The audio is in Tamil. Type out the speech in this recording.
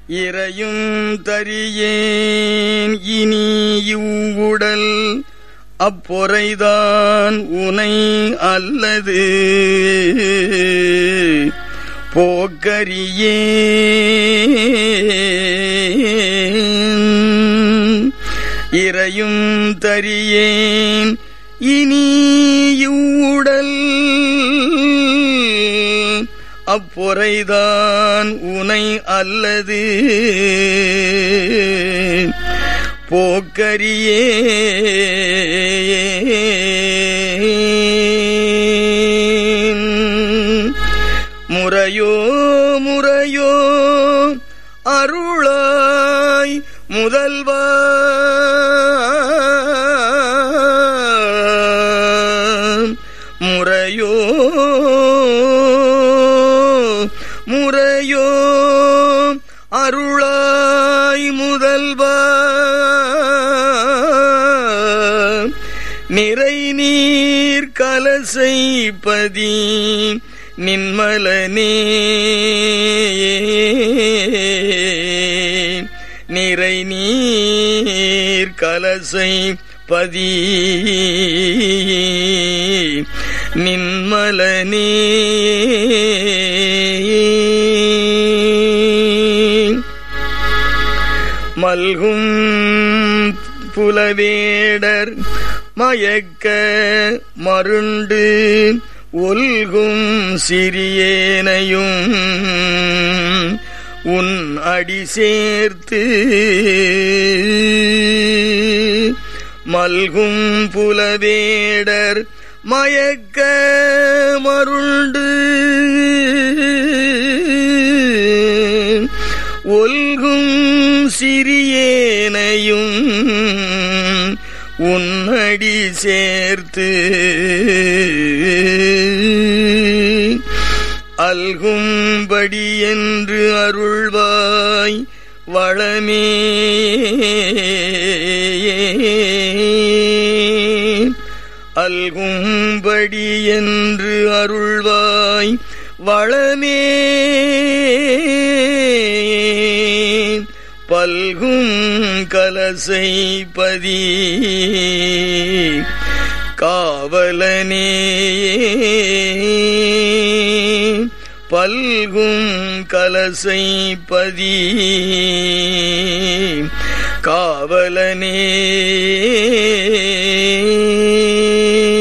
இறையும் தரியேன் இனி இவ்வுடல் அப்பொறைதான் உனை அல்லது போக்கரியேன் இறையும் தரியேன் இனி இவ்வுடல் அப்பொறைதான் உனை அல்லது போக்கரியே முறையோ முறையோ அருளாய் முதல்வா முறையோ முறையோ அருளாய் முதல்வா நிறை நீர் கலசைப்பதி நின்மலனே நிறை நீர் கலசை பதி நின்மலனே மல்கும் புலவேடர் மயக்க மருண்டு ஒல்கும் சிறியேனையும் உன் அடி சேர்த்து மல்கும் புலவேடர் மயக்க மருண்டு ஒல்கும் சிறியேனையும் உன்னடி சேர்த்து அல்கும்படி என்று அருள்வாய் வளமே அல்கும்படி என்று அருள்வாய் வளமே பல்கும் கலசை பதி காவலனே பல்கும் கலசை பதி காவலனே